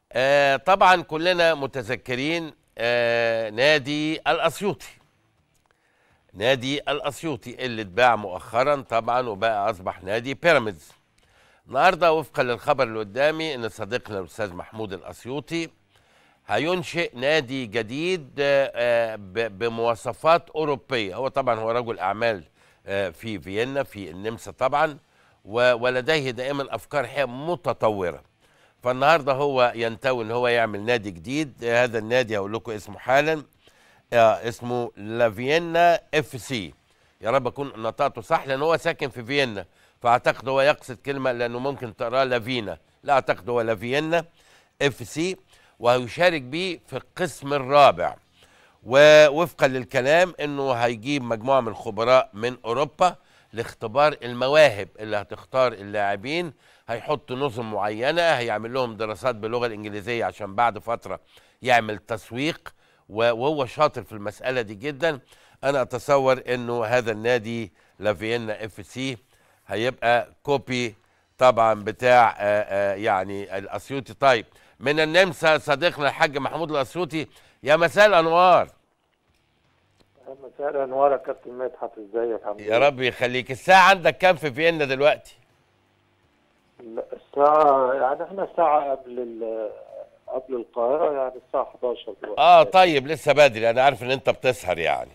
آه طبعا كلنا متذكرين آه نادي الاسيوطي نادي الاسيوطي اللي اتباع مؤخرا طبعا وبقى اصبح نادي بيراميدز النهارده وفقا للخبر اللي قدامي ان صديقنا الاستاذ محمود الاسيوطي هينشئ نادي جديد آه، آه، ب- بمواصفات اوروبيه هو طبعا هو رجل اعمال آه، في فيينا في النمسا طبعا و- ولديه دائما افكار حقيقة متطوره فالنهارده هو ينتوي ان هو يعمل نادي جديد آه، هذا النادي هقول لكم اسمه حالا آه، اسمه لافيينا اف سي يا رب اكون نطقته صح لان هو ساكن في فيينا فاعتقد هو يقصد كلمه لانه ممكن تقراه لافينا لا اعتقد هو لافيينا اف سي وهيشارك بيه في القسم الرابع ووفقا للكلام انه هيجيب مجموعه من الخبراء من اوروبا لاختبار المواهب اللي هتختار اللاعبين هيحط نظم معينه هيعمل لهم دراسات باللغه الانجليزيه عشان بعد فتره يعمل تسويق و- وهو شاطر في المساله دي جدا انا اتصور انه هذا النادي لافيينا اف سي هيبقى كوبي طبعا بتاع آه، آه، يعني الاسيوطي طيب من النمسا صديقنا الحاج محمود الاسيوطي يا مساء الانوار مساء الانوار يا كابتن مدحت ازيك عامل يا رب يخليك الساعه عندك كام في فيينا دلوقتي لا، الساعة يعني احنا ساعة قبل ال- قبل القاهرة يعني الساعة 11 دلوقتي اه طيب لسه بدري انا عارف ان انت بتسهر يعني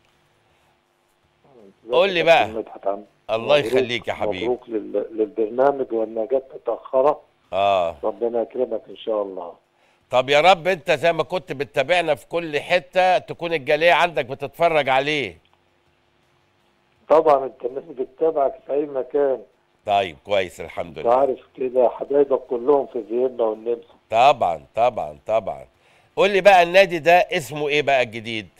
ازيك قول يا لي كابتن بقى. مدحت عم- الله مبروك- يخليك يا حبيبي مبروك لل- للبرنامج وانها جت متأخرة اه ربنا يكرمك ان شاء الله طب يا رب انت زي ما كنت بتتابعنا في كل حته تكون الجاليه عندك بتتفرج عليه طبعا انت الناس بتتابعك في اي مكان طيب كويس الحمد انت لله عارف كده حبايبك كلهم في فيينا والنمسا طبعا طبعا طبعا قول لي بقى النادي ده اسمه ايه بقى الجديد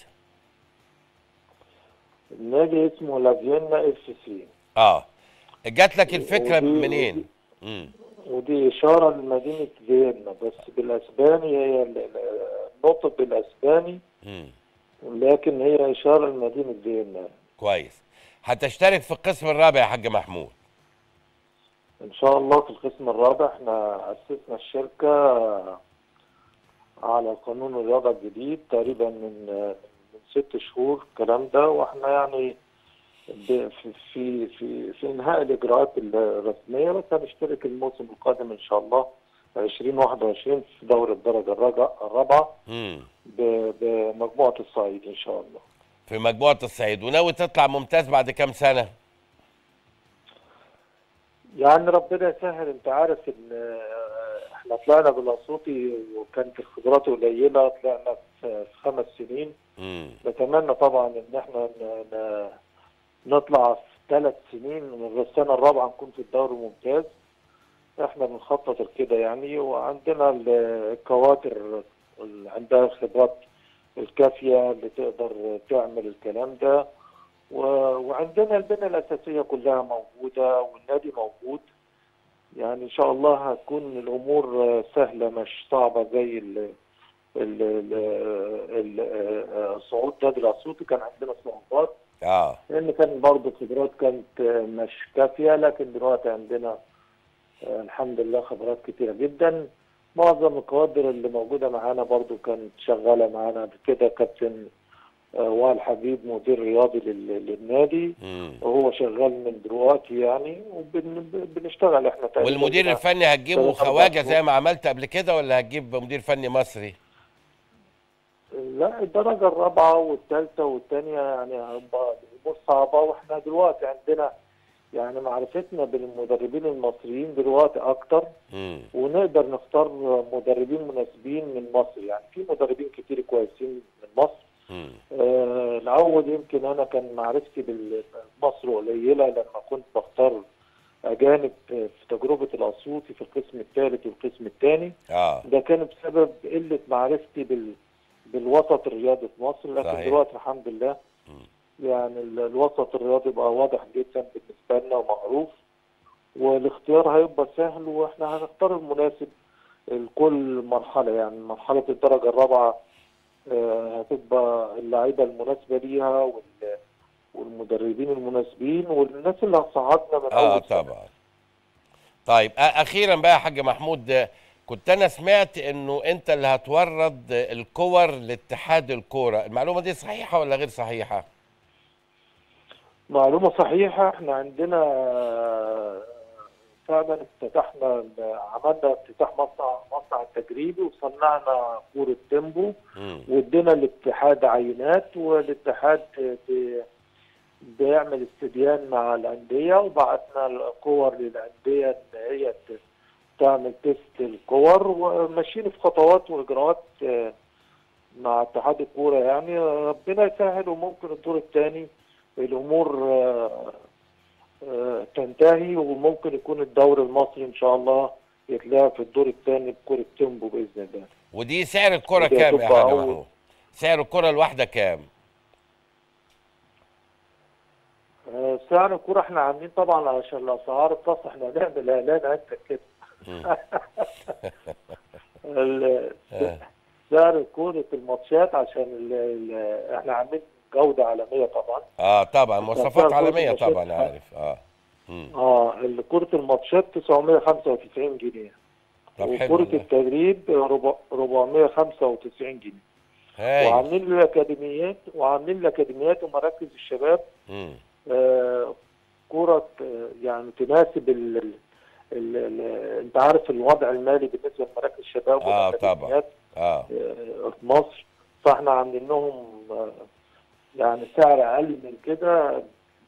النادي اسمه لافيينا اف سي اه جات لك الفكره ودي- منين ودي- امم ودي إشارة لمدينة فيينا بس بالأسباني هي ال- ال- النطق بالأسباني امم لكن هي إشارة لمدينة فيينا كويس هتشترك في القسم الرابع يا حاج محمود إن شاء الله في القسم الرابع إحنا أسسنا الشركة على قانون الرياضة الجديد تقريبا من من ست شهور الكلام ده وإحنا يعني ب- في في في, في إنهاء الإجراءات الرسمية بس هنشترك الموسم القادم إن شاء الله 2021 في دوري الدرجة الرابعة الرابعة امم ب- بمجموعة الصعيد إن شاء الله في مجموعه الصعيد وناوي تطلع ممتاز بعد كام سنه يعني ربنا يسهل أنت عارف إن آه، إحنا طلعنا بالأسيوطي وكانت الخبرات قليلة طلعنا في في خمس سنين امم نتمنى طبعا إن إحنا ن- ن- نطلع في ثلاث سنين من السنة الرابعة نكون في الدوري الممتاز إحنا بنخطط لكده يعني وعندنا ال- الكوادر اللي عندها الخبرات الكافية اللي تقدر تعمل الكلام ده و- وعندنا البنية الأساسية كلها موجودة والنادي موجود يعني إن شاء الله هتكون الأمور سهلة مش صعبة زي ال ال- ال- ال- صعود نادي الأسيوطي كان عندنا صعوبات اه لأن كان برضه خبرات كانت مش كافية لكن دلوقتي عندنا آه، الحمد لله خبرات كتيرة جدا معظم الكوادر اللي موجودة معانا برضو كانت شغالة معانا قبل كده كابتن آه، وائل حبيب مدير رياضي لل- للنادي امم وهو شغال من دلوقتي يعني وبنشتغل احنا تقريبا والمدير كده. الفني هتجيبه ثلاث أربع خواجه شهور. زي ما عملت قبل كده ولا هتجيب مدير فني مصري لا الدرجة الرابعة والثالثة والثانية يعني هتبقى الأمور صعبة واحنا دلوقتي عندنا يعني معرفتنا بالمدربين المصريين دلوقتي أكتر امم ونقدر نختار مدربين مناسبين من مصر يعني في مدربين كتير كويسين من مصر امم آه الأول يمكن أنا كان معرفتي بمصر قليلة لما كنت بختار أجانب في تجربة الأسيوطي في القسم الثالث والقسم الثاني اه ده كان بسبب قلة معرفتي بال بالوسط الرياضي في مصر لكن صحيح. دلوقتي الحمد لله يعني ال- الوسط الرياضي بقى واضح جدا بالنسبة لنا ومعروف والاختيار هيبقى سهل واحنا هنختار المناسب لكل مرحلة يعني مرحلة الدرجة الرابعة آه، هتبقى اللعيبة المناسبة ليها وال- والمدربين المناسبين والناس اللي هتصعدنا من اه أول سنة. طبعا طيب آه اخيرا بقى يا حاج محمود آه، كنت انا سمعت انه انت اللي هتورد الكور لاتحاد الكوره المعلومه دي صحيحه ولا غير صحيحه معلومة صحيحة احنا عندنا فعلا افتتحنا عملنا افتتاح مصنع مصنع التجريبي وصنعنا كورة تيمبو مم. وادينا الاتحاد عينات والاتحاد بي- بيعمل استديان مع الأندية وبعتنا الكور للأندية إن هي ت- تعمل تيست الكور وماشيين في خطوات وإجراءات آه، مع اتحاد الكورة يعني ربنا يسهل وممكن الدور الثاني الأمور آه، آه، تنتهي وممكن يكون الدوري المصري إن شاء الله يتلعب في الدور الثاني بكرة تيمبو بإذن الله ودي سعر الكره ودي كام يا هتبقى حاج أول- محمود سعر الكره الواحده كام آه، سعر الكورة احنا عاملين طبعا عشان الأسعار تصح احنا هنعمل إعلان عندك كده مم. ال- آه. سعر كورة الماتشات عشان ال ال احنا عاملين جودة عالمية طبعا اه طبعا مواصفات سعر عالميه كرة طبعا الماتشات. عارف اه مم. اه ال- كرة الماتشات 995 جنيه طب حلو وكرة والله. التدريب ربع- 495 جنيه هايل وعاملين الأكاديميات وعاملين الأكاديميات ومراكز الشباب مم. آه، كرة آه، يعني تناسب ال ال ال ال انت عارف الوضع المالي بالنسبه لمراكز الشباب آه، والأكاديميات، اه آه، في مصر فاحنا عاملين لهم آه، يعني سعر اقل من كده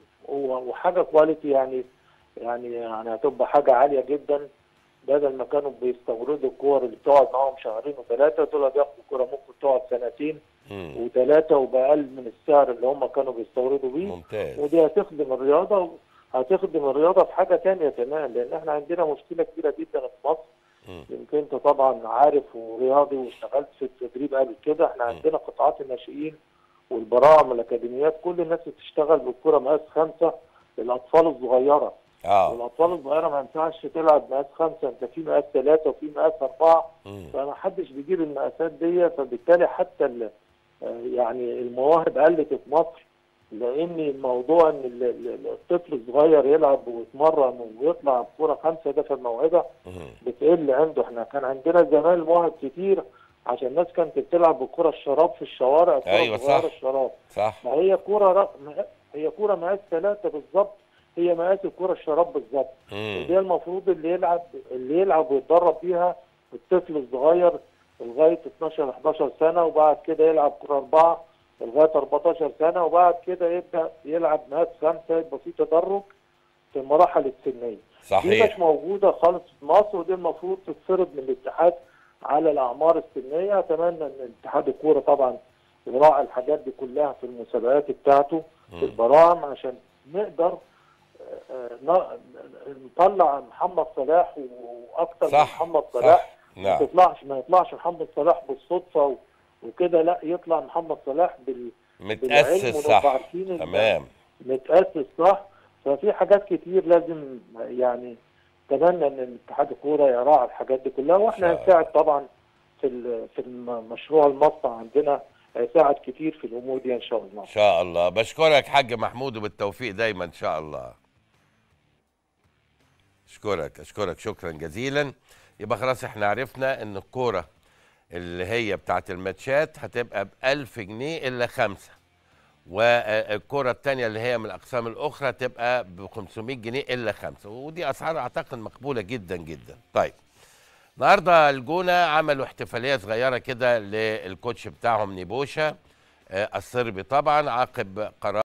و- وحاجه كواليتي يعني يعني يعني هتبقى حاجه عاليه جدا بدل ما كانوا بيستوردوا الكور اللي بتقعد معاهم شهرين وثلاثه دول بياخدوا كوره ممكن تقعد سنتين مم. وثلاثه وباقل من السعر اللي هم كانوا بيستوردوا بيه ممتاز ودي هتخدم الرياضه هتخدم الرياضه في حاجه تانية كمان لان احنا عندنا مشكله كبيره جدا في مصر مم. يمكن انت طبعا عارف ورياضي واشتغلت في التدريب قبل كده احنا عندنا قطاعات الناشئين والبراعم والاكاديميات كل الناس بتشتغل بالكره مقاس خمسه للاطفال الصغيره اه والاطفال الصغيره ما ينفعش تلعب مقاس خمسه انت في مقاس ثلاثه وفي مقاس اربعه مم. فما حدش بيجيب المقاسات دي فبالتالي حتى ال- آه يعني المواهب قلت في مصر لان موضوع ان ال- ال- الطفل الصغير يلعب ويتمرن ويطلع بكوره خمسه ده في الموهبه مم. بتقل عنده احنا كان عندنا زمان مواهب كتير عشان الناس كانت بتلعب بالكره الشراب في الشوارع الكرة أيوة الصغيرة صح. الشراب صح ما هي كوره ر... ما- هي كوره مقاس ثلاثه بالظبط هي مقاس الكره الشراب بالظبط مم. ودي المفروض اللي يلعب اللي يلعب ويتدرب بيها الطفل الصغير لغايه 12 11 سنه وبعد كده يلعب كره اربعه لغايه 14 سنه وبعد كده يبدا يلعب مقاس خمسه يبقى في تدرج في المراحل السنيه دي مش صحيح موجوده خالص في مصر ودي المفروض تتفرض من الاتحاد على الاعمار السنيه اتمنى ان اتحاد الكوره طبعا يراعي الحاجات دي كلها في المسابقات بتاعته في مم. البراعم عشان نقدر آه، آه، ن- نطلع محمد صلاح واكتر من صح محمد صلاح صح ما نعم يطلعش ما يطلعش محمد صلاح بالصدفه و- وكده لا يطلع محمد صلاح بال بالعلم متأسس ونبقى صح عارفين إن- تمام متأسس صح ففي حاجات كتير لازم يعني اتمنى ان اتحاد الكوره يراعي الحاجات دي كلها واحنا شاء الله. هنساعد طبعا في ال- في المشروع المصنع عندنا هيساعد كتير في الامور دي ان شاء الله ان شاء الله بشكرك حاج محمود وبالتوفيق دايما ان شاء الله اشكرك اشكرك شكرا جزيلا يبقى خلاص احنا عرفنا ان الكوره اللي هي بتاعت الماتشات هتبقى ب 1000 جنيه الا خمسه والكرة التانية اللي هي من الأقسام الأخرى تبقى ب 500 جنيه إلا خمسة ودي أسعار أعتقد مقبولة جدا جدا طيب النهارده الجونة عملوا احتفالية صغيرة كده للكوتش بتاعهم نيبوشا آه، الصربي طبعا عقب قرار